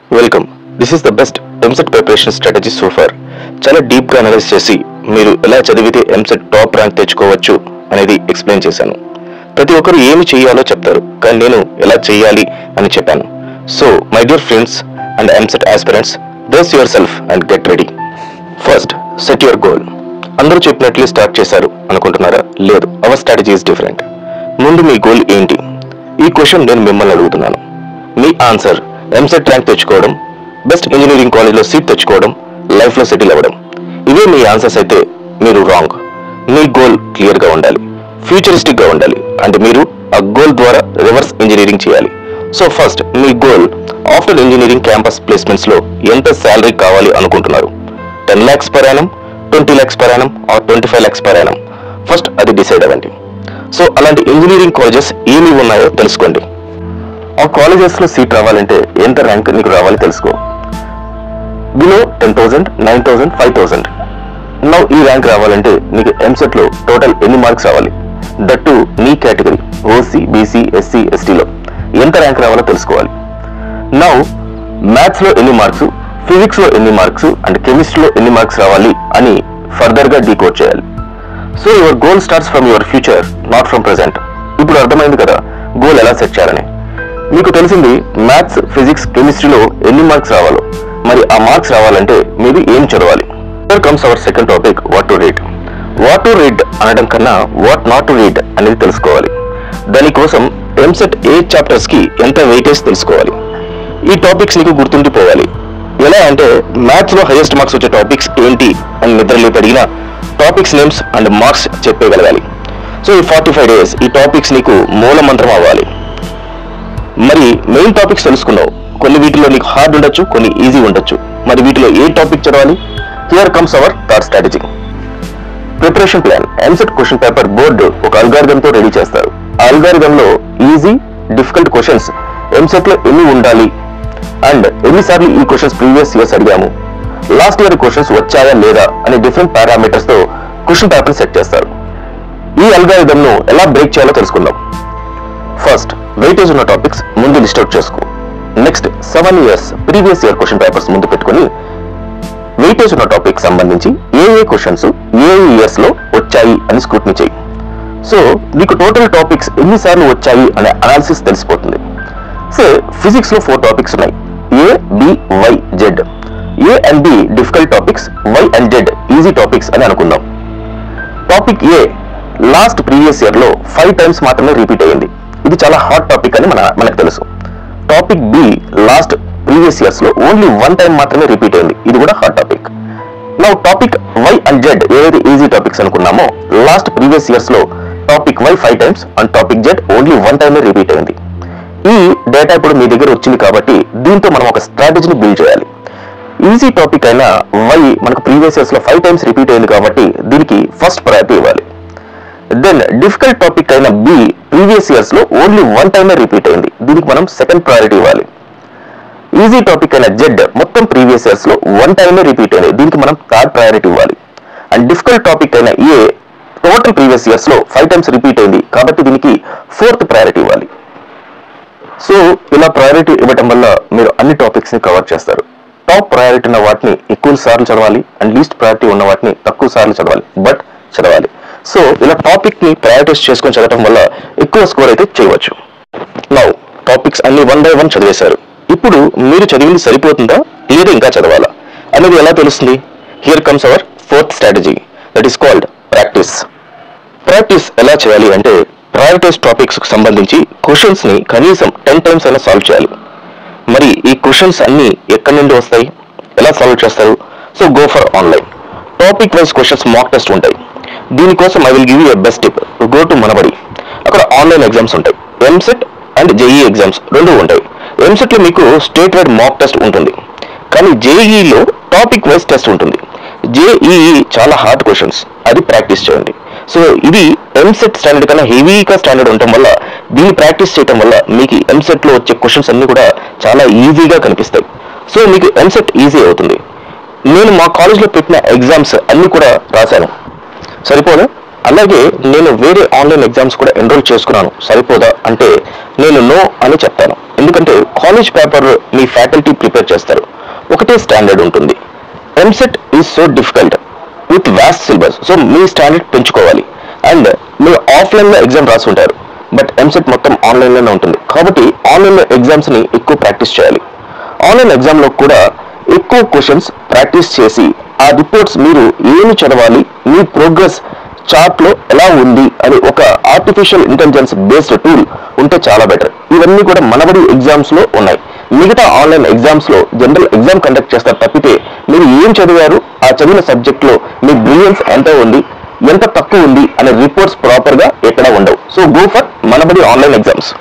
welcome this is the best EAMCET preparation strategy so far చాలా deep గా analyse చేసి మీరు ఎలా చదివితే ఎంసెట్ టాప్ ర్యాంక్ తెచ్చుకోవచ్చు అనేది ఎక్స్ప్లెయిన్ చేశాను ప్రతి ఒక్కరు ఏమి చేయాలో చెప్తారు కానీ నేను ఎలా చేయాలి అని చెప్పాను so my dear friends and EAMCET aspirants brace yourself and get ready first set your goal అందరూ చెప్పినట్లు స్టార్ట్ చేశారు అనుకుంటున్నారా లేదు అవర్ స్ట్రాటజీ ఇస్ డిఫరెంట్ ముందు మీ గోల్ ఏంటి ఈ క్వశ్చన్ నేను మిమ్మల్ని అడుగుతున్నాను మీ ఆన్సర్ ఎంసెట్ ర్యాంక్ తెచ్చుకోవడం బెస్ట్ ఇంజనీరింగ్ కాలేజ్లో సీట్ తెచ్చుకోవడం లైఫ్లో సెటిల్ అవ్వడం ఇవే మీ ఆన్సర్స్ అయితే మీరు రాంగ్ మీ గోల్ క్లియర్గా ఉండాలి ఫ్యూచరిస్టిక్గా ఉండాలి అంటే మీరు ఆ గోల్ ద్వారా రివర్స్ ఇంజనీరింగ్ చేయాలి సో ఫస్ట్ మీ గోల్ ఆఫ్టర్ ఇంజనీరింగ్ క్యాంపస్ ప్లేస్మెంట్స్లో ఎంత శాలరీ కావాలి అనుకుంటున్నారు ten lakhs per annum twenty lakhs per annum or twenty five lakhs per annum first అది డిసైడ్ అవ్వండి సో అలాంటి ఇంజనీరింగ్ కాలేజెస్ ఏమి ఉన్నాయో తెలుసుకోండి ఆ కాలేజెస్ లో సీట్ రావాలంటే ఎంత ర్యాంక్ నీకు రావాలి తెలుసుకో below ten thousand nine thousand five thousand now ఈ ర్యాంక్ రావాలంటే నీకు ఎంసెట్ లో టోటల్ ఎన్ని మార్క్స్ రావాలి దట్టు నీ కేటగిరీ ఓసీ బీసీ ఎస్సీ ఎస్టీలో ఎంత ర్యాంక్ రావాలో తెలుసుకోవాలి నౌ మ్యాథ్స్ లో ఎన్ని మార్క్స్ ఫిజిక్స్ లో ఎన్ని మార్క్స్ అండ్ కెమిస్ట్రీలో ఎన్ని మార్క్స్ రావాలి అని ఫర్దర్ గా డీకోడ్ చేయాలి so your goal starts from your future not from present ఇప్పుడు అర్థమైంది కదా గోల్ ఎలా సెట్ చేయాలని మీకు తెలిసింది మ్యాథ్స్ ఫిజిక్స్ కెమిస్ట్రీలో ఎన్ని మార్క్స్ రావాలో మరి ఆ మార్క్స్ రావాలంటే మీరు ఏం చదవాలి here comes our second topic what to read what to read అనడం కన్నా వాట్ నాట్ టు రీడ్ అనేది తెలుసుకోవాలి దానికోసం ఎంసెట్ ఏ చాప్టర్స్ కి ఎంత వెయిటేజ్ తెలుసుకోవాలి ఈ టాపిక్స్ నీకు గుర్తుండిపోవాలి ఎలా అంటే మ్యాథ్స్ లో హైయెస్ట్ మార్క్స్ వచ్చే టాపిక్స్ ఏంటి అని నిద్రలేపి అడిగిన టాపిక్స్ నేమ్స్ అండ్ మార్క్స్ చెప్పగలగాలి సో ఈ ఫార్టీ ఫైవ్ డేస్ ఈ టాపిక్స్ నీకు మూల మంత్రం అవ్వాలి మరి మెయిన్ టాపిక్స్ తెలుసుకున్నావు కొన్ని వీటిలో నీకు హార్డ్ ఉండొచ్చు కొన్ని ఈజీ ఉండొచ్చు మరి వీటిలో ఏ టాపిక్ చదవాలి here comes our third strategy preparation plan EAMCET question paper board ఒక అల్గారిథం తో రెడీ చేస్తారు ఆ అల్గారిథం లో ఈజీ డిఫికల్ట్ క్వశ్చన్స్ ఎంసెట్ లో ఎన్ని ఉండాలి అండ్ ఎన్నిసార్లు ఈ క్వశ్చన్స్ ప్రీవియస్ ఇయర్స్ అడిగాము లాస్ట్ ఇయర్ క్వశ్చన్స్ వచ్చాయా లేదా అనే డిఫరెంట్ పారామీటర్స్ తో క్వశ్చన్ పేపర్ సెట్ చేస్తారు ఈ అల్గారిథం ను ఎలా బ్రేక్ చేయాలో తెలుసుకుందాం ఫస్ట్ వెయిటేజ్ ఉన్న టాపిక్స్ ముందు లిస్ట్ అవుట్ చేసుకో next seven years previous year question papers ముందు పెట్టుకొని వెయిటేజ్ ఉన్న టాపిక్ సంబంధించి ఏ ఏ క్వశ్చన్స్ ఏ ఇయర్స్ లో వచ్చాయి అని స్క్రూట్ని చేయి సో నీకు టోటల్ టాపిక్స్ ఎన్నిసార్లు వచ్చాయి అనే అనాలిసిస్ తెలిసిపోతుంది సే ఫిజిక్స్ లో ఫోర్ టాపిక్స్ ఉన్నాయి A B Y Z A and B difficult topics Y and Z easy topics అని అనుకుందాం topic A last previous year లో ఫైవ్ టైమ్స్ మాత్రమే రిపీట్ అయ్యింది ఇది చాలా హాట్ టాపిక్ అని మన మనకు తెలుసు topic B last previous years లో ఓన్లీ వన్ టైం మాత్రమే రిపీట్ అయింది ఇది కూడా hot topic now topic Y and Z ఏదైతే ఈజీ టాపిక్స్ అనుకున్నామో లాస్ట్ ప్రీవియస్ ఇయర్స్ లో topic Y five times and topic Z only one టైమే రిపీట్ అయింది ఈ డేటా ఇప్పుడు మీ దగ్గర వచ్చింది కాబట్టి దీంతో మనం ఒక స్ట్రాటజీని బిల్డ్ చేయాలి ఈజీ టాపిక్ అయినా వై మనకు ప్రీవియస్ ఇయర్స్ లో ఫైవ్ టైమ్స్ రిపీట్ అయింది కాబట్టి దీనికి ఫస్ట్ ప్రయారిటీ ఇవ్వాలి దెన్ డిఫికల్ట్ టాపిక్ అయిన బి ప్రీవియస్ ఇయర్స్ లో ఓన్లీ వన్ టైమే రిపీట్ అయింది దీనికి మనం సెకండ్ ప్రయారిటీ ఇవ్వాలి ఈజీ టాపిక్ అయిన జెడ్ మొత్తం ప్రీవియస్ ఇయర్స్ లో వన్ టైమే రిపీట్ అయింది దీనికి మనం థర్డ్ ప్రయారిటీ ఇవ్వాలి అండ్ డిఫికల్ట్ టాపిక్ అయిన ఏ టోటల్ ప్రీవియస్ ఇయర్స్ లో ఫైవ్ టైమ్స్ రిపీట్ అయింది కాబట్టి దీనికి ఫోర్త్ ప్రయారిటీ ఇవ్వాలి సో ఇలా ప్రయారిటీ ఇవ్వటం వల్ల మీరు అన్ని టాపిక్స్ ని కవర్ చేస్తారు టాప్ ప్రయారిటీ ఉన్న వాటిని ఎక్కువ సార్లు చదవాలి అండ్ లీస్ట్ ప్రయారిటీ ఉన్న వాటిని తక్కువ సార్లు చదవాలి బట్ చదవాలి సో ఇలా టాపిక్ ని ప్రయారిటైజ్ చేసుకొని చదవటం వల్ల ఎక్కువ స్కోర్ అయితే చేయవచ్చు నౌ టాపిక్స్ అన్ని వన్ బై వన్ చదివేశారు ఇప్పుడు మీరు చదివింది సరిపోతుందా లేదా ఇంకా చదవాలా అనేది ఎలా తెలుస్తుంది here comes our fourth strategy that is called practice practice ఎలా చేయాలి అంటే ప్రయారిటైజ్ టాపిక్స్ కు సంబంధించి క్వశ్చన్స్ ని కనీసం టెన్ టైమ్స్ అయినా సాల్వ్ చేయాలి మరి ఈ క్వశ్చన్స్ అన్ని ఎక్కడి నుండి వస్తాయి ఎలా సాల్వ్ చేస్తారు so go for online topic wise questions mock test ఉంటాయి దీనికోసం I will give you best tip go to Manabadi అక్కడ ఆన్లైన్ ఎగ్జామ్స్ ఉంటాయి ఎంసెట్ అండ్ జేఈ ఎగ్జామ్స్ రెండు ఉంటాయి ఎంసెట్ లో మీకు స్టేట్ వైడ్ మాక్ టెస్ట్ ఉంటుంది కానీ జేఈలో టాపిక్ వైజ్ టెస్ట్ ఉంటుంది జేఈఈ చాలా హార్డ్ క్వశ్చన్స్ అది ప్రాక్టీస్ చేయండి సో ఇది ఎంసెట్ స్టాండర్డ్ కన్నా హెవీగా స్టాండర్డ్ ఉండటం వల్ల దీన్ని ప్రాక్టీస్ చేయడం వల్ల మీకు ఎంసెట్ లో వచ్చే క్వశ్చన్స్ అన్ని కూడా చాలా ఈజీగా కనిపిస్తాయి సో మీకు ఎంసెట్ ఈజీ అవుతుంది నేను మా కాలేజ్లో పెట్టిన ఎగ్జామ్స్ అన్ని కూడా రాశాను సరిపోదు అలాగే నేను వేరే ఆన్లైన్ ఎగ్జామ్స్ కూడా ఎన్రోల్ చేసుకున్నాను సరిపోదా అంటే నేను నో అని చెప్తాను ఎందుకంటే కాలేజ్ పేపర్ మీ ఫ్యాకల్టీ ప్రిపేర్ చేస్తారు ఒకటే స్టాండర్డ్ ఉంటుంది EAMCET is so difficult with vast syllabus so మీ స్టాండర్డ్ పెంచుకోవాలి అండ్ మీరు ఆఫ్లైన్లో ఎగ్జామ్ రాసి ఉంటారు బట్ ఎంసెట్ మొత్తం ఆన్లైన్లోనే ఉంటుంది కాబట్టి ఆన్లైన్లో ఎగ్జామ్స్ని ఎక్కువ ప్రాక్టీస్ చేయాలి ఆన్లైన్ ఎగ్జామ్లో కూడా ఎక్కువ క్వశ్చన్స్ ప్రాక్టీస్ చేసి ఆ రిపోర్ట్స్ మీరు ఏమి చదవాలి మీ ప్రోగ్రెస్ చార్ట్లో ఎలా ఉంది అని ఒక ఆర్టిఫిషియల్ ఇంటెలిజెన్స్ బేస్డ్ టూల్ ఉంటే చాలా బెటర్ ఇవన్నీ కూడా మనబడి ఎగ్జామ్స్ లో ఉన్నాయి మిగతా ఆన్లైన్ ఎగ్జామ్స్ లో జనరల్ ఎగ్జామ్ కండక్ట్ చేస్తారు తప్పితే మీరు ఏం చదివారు ఆ చదివిన సబ్జెక్ట్ లో మీ బ్రిలియన్స్ ఎంత ఉంది ఎంత తక్కువ ఉంది అనే రిపోర్ట్స్ ప్రాపర్ గా ఎక్కడ ఉండవు so go for Manabadi online exams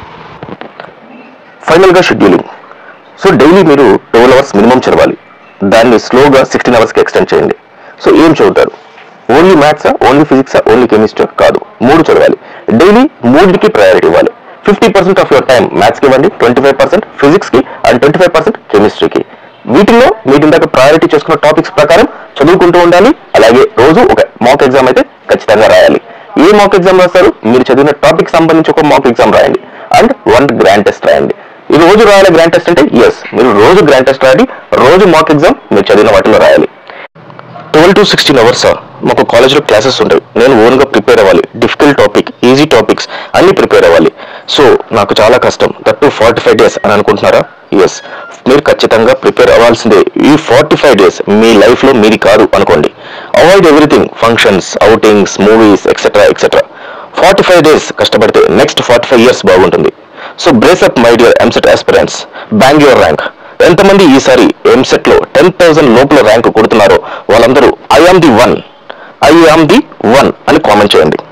final గా షెడ్యూలింగ్ సో డైలీ మీరు ట్వెల్వ్ అవర్స్ మినిమం చదవాలి దాన్ని స్లోగా సిక్స్టీన్ అవర్స్కి ఎక్స్టెండ్ చేయండి సో ఏం చదువుతారు ఓన్లీ మ్యాథ్సా ఓన్లీ ఫిజిక్సా ఓన్లీ కెమిస్ట్రీ కాదు మూడు చదవాలి డైలీ మూడుకి ప్రయారిటీ ఇవ్వాలి fifty percent of your time మ్యాథ్స్కి ఇవ్వండి ట్వంటీ ఫైవ్ పర్సెంట్ ఫిజిక్స్కి అండ్ ట్వంటీ ఫైవ్ పర్సెంట్ కెమిస్ట్రీకి వీటిల్లో మీరు ఇందాక ప్రయారిటీ చేసుకున్న టాపిక్స్ ప్రకారం చదువుకుంటూ ఉండాలి అలాగే రోజు ఒక మాక్ ఎగ్జామ్ అయితే ఖచ్చితంగా రాయాలి ఏ మాక్ ఎగ్జామ్ రాస్తారు మీరు చదివిన టాపిక్ సంబంధించి ఒక మాక్ ఎగ్జామ్ రాయండి అండ్ వన్ గ్రాండ్ టెస్ట్ రాయండి ఈ రోజు రాయాలి గ్రాండ్ టెస్ట్ అంటే ఎస్ మీరు రోజు గ్రాండ్ టెస్ట్ రాయాలి రోజు మాక్ ఎగ్జామ్ మీరు చదివిన వాటిలో రాయాలి ట్వెల్వ్ టు సిక్స్టీన్ అవర్స్ మాకు కాలేజ్లో క్లాసెస్ ఉంటాయి నేను ఓన్గా ప్రిపేర్ అవ్వాలి డిఫికల్ట్ టాపిక్ ఈజీ టాపిక్స్ అన్ని ప్రిపేర్ అవ్వాలి సో నాకు చాలా కష్టం that to forty five days అని అనుకుంటున్నారా ఎస్ మీరు ఖచ్చితంగా ప్రిపేర్ అవ్వాల్సిందే ఈ ఫార్టీ ఫైవ్ డేస్ మీ లైఫ్లో మీది కాదు అనుకోండి avoid everything functions outings movies etcetera etcetera forty five days కష్టపడితే నెక్స్ట్ ఫార్టీ ఫైవ్ ఇయర్స్ బాగుంటుంది so brace up my dear EAMCET aspirants bang your rank ఎంతమంది ఈసారి ఎంసెట్ లో టెన్ థౌసండ్ లోపల ర్యాంక్ కొడుతున్నారో వాళ్ళందరూ I am the one I am the one అని comment చేయండి